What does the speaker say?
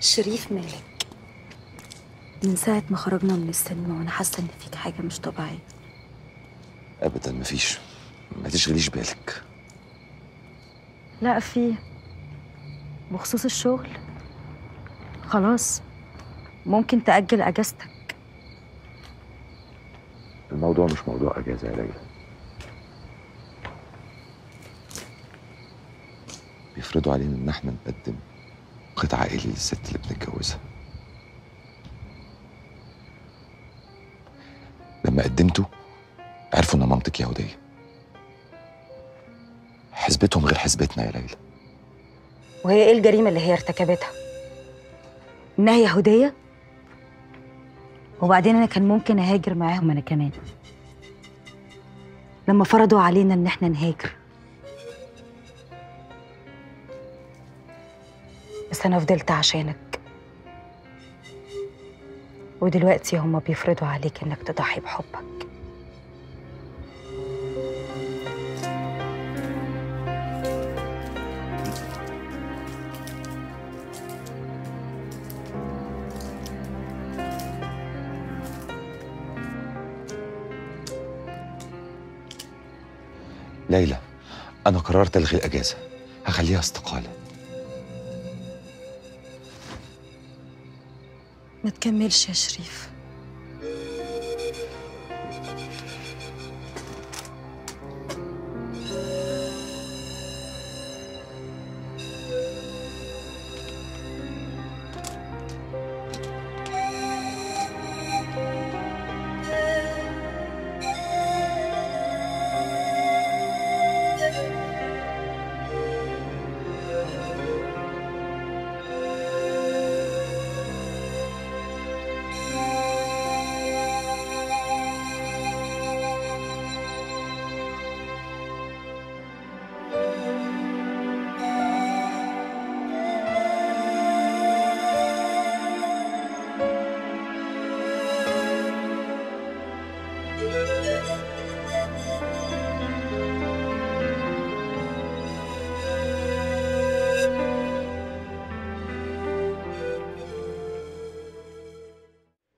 شريف مالك من ساعة ما خرجنا من السينما وأنا حاسة إن فيك حاجة مش طبيعية ابدا مفيش ما تشغليش بالك لا في بخصوص الشغل خلاص ممكن تأجل أجازتك الموضوع مش موضوع اجازه يا ليلى بيفرضوا علينا ان احنا نقدم قطع عائلي للست اللي بنتجوزها لما قدمته عرفوا ان مامتك يهوديه حسبتهم غير حسبتنا يا ليلى وهي إيه الجريمة اللي هي ارتكبتها؟ إنها يهودية؟ وبعدين أنا كان ممكن أهاجر معاهم أنا كمان لما فرضوا علينا إن إحنا نهاجر بس أنا فضلت عشانك ودلوقتي هما بيفرضوا عليك إنك تضحي بحبك ليلى انا قررت الغي الاجازه هخليها استقاله ما تكملش يا شريف